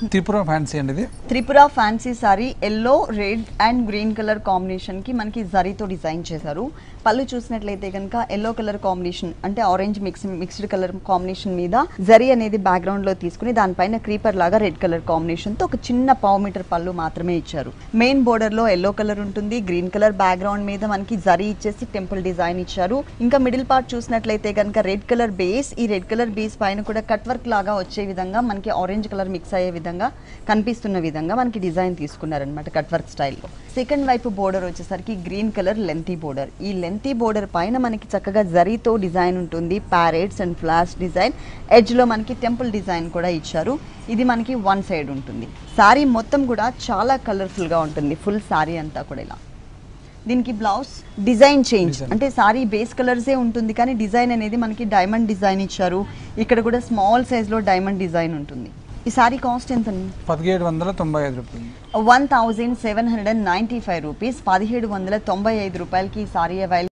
Tripura fancy అండి ఇది Tripura fancy sari yellow red and green colour combination కి మనకి జరీతో డిజైన్ చేశారు పళ్ళు చూసినట్లయితే కనుక ఎల్లో కలర్ కాంబినేషన్ అంటే orange mix mixed colour combination మీద జరీ అనేది బ్యాక్గ్రౌండ్ లో తీసుకుని దానిపైన క్రీపర్ లాగా రెడ్ కలర్ కాంబినేషన్ తో ఒక చిన్న పావు మీటర్ పళ్ళు మాత్రమే ఇచ్చారు మెయిన్ బోర్డర్ లో ఎల్లో కలర్ ఉంటుంది గ్రీన్ కలర్ బ్యాక్గ్రౌండ్ మీద మనకి జరీ ఇచ్చేసి టెంపుల్ డిజైన్ ఇచ్చారు ఇంకా మిడిల్ పార్ట్ చూసినట్లయితే కనుక రెడ్ కలర్ బేస్ ఈ రెడ్ కలర్ బేస్ పైన కూడా కట్ వర్క్ లాగా వచ్చే విధంగా మనకి ఆరెంజ్ కలర్ మిక్స్ అయ్యే విధంగా కనిపిస్తున్న విధంగా మనకి డిజైన్ తీసుకున్నారనమాట కట్ వర్క్ స్టైల్లో సెకండ్ వైపు బోర్డర్ వచ్చేసరికి గ్రీన్ కలర్ లెంతీ బోర్డర్ ఈ లెంతీ బోర్డర్ పైన మనకి చక్కగా జరీతో డిజైన్ ఉంటుంది ప్యారెట్స్ అండ్ ఫ్లాష్ డిజైన్ ఎడ్జ్లో మనకి టెంపుల్ డిజైన్ కూడా ఇచ్చారు ఇది మనకి వన్ సైడ్ ఉంటుంది శారీ మొత్తం కూడా చాలా కలర్ఫుల్గా ఉంటుంది ఫుల్ శారీ అంతా కూడా ఇలా దీనికి బ్లౌజ్ డిజైన్ చేంజ్ Design. అంటే సారీ బేస్ కలర్సే ఉంటుంది కానీ డిజైన్ అనేది మనకి డైమండ్ డిజైన్ ఇచ్చారు ఇక్కడ కూడా స్మాల్ సైజ్లో డైమండ్ డిజైన్ ఉంటుంది ఈ సారీ కాస్ట్ ఎంత పదిహేడు వందల తొంభై ఐదు రూపాయలు one thousand seven hundred and ninety five rupees పదిహేడు వందల తొంభై ఐదు రూపాయలకి ఈ సారీ అవైలబుల్